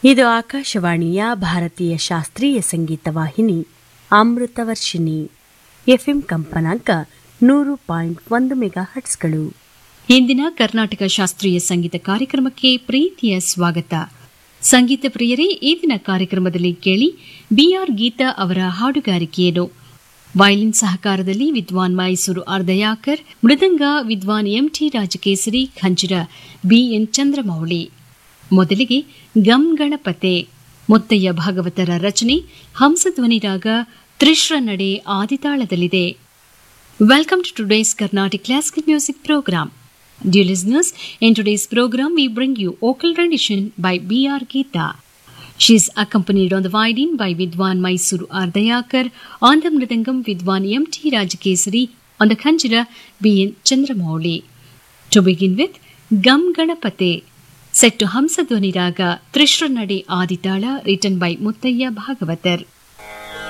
ಇದು ಆಕಾಶವಾಣಿಯ ಭಾರತೀಯ ಶಾಸ್ತ್ರೀಯ ಸಂಗೀತ ವಾಹಿನಿ ಅಮೃತವರ್ಷಿಣಿ ಎಫ್ಎಂ ಕಂಪನಾಂಕ ನೂರು ಪಾಯಿಂಟ್ ಒಂದು ಮೆಗಾ ಹಟ್ಸ್ಗಳು ಇಂದಿನ ಕರ್ನಾಟಕ ಶಾಸ್ತ್ರೀಯ ಸಂಗೀತ ಕಾರ್ಯಕ್ರಮಕ್ಕೆ ಪ್ರೀತಿಯ ಸ್ವಾಗತ ಸಂಗೀತ ಪ್ರಿಯರೇ ಈ ದಿನ ಕಾರ್ಯಕ್ರಮದಲ್ಲಿ ಕೇಳಿ ಬಿಆರ್ ಗೀತಾ ಅವರ ಹಾಡುಗಾರಿಕೆಯನ್ನು ವಯಲಿನ್ ಸಹಕಾರದಲ್ಲಿ ವಿದ್ವಾನ್ ಮೈಸೂರು ಅರ್ಧಯಾಕರ್ ಮೃದಂಗ ವಿದ್ವಾನ್ ಎಂಟಿ ರಾಜಕೇಸರಿ ಖಂಜಿರ ಬಿಎನ್ ಚಂದ್ರಮೌಳಿ ಮೊದಲಿಗೆ ಗಂ ಗಣಪತೆ ಮುತ್ತಯ್ಯ ಭಾಗವತರ ರಚನೆ ಹಂಸಧ್ವನಿ ರಾಗ ತ್ರಿಶ್ರ ನಡೆ ಆದಿತಾಳದಲ್ಲಿದೆ Welcome to today's Carnatic Classical Music Program. Dear listeners, in today's program we bring you vocal rendition by B.R. Geeta. She is accompanied on the violin by Vidwan Mysuru Ardayakar, on the mridangam Vidwan M.T. Rajakesari, on the khanjira B.N. Chandramouli. To begin with, Gam Ganapate, set to Hamsadwani Raga Trishra Nade Aditala, written by Muttaya Bhagavatar.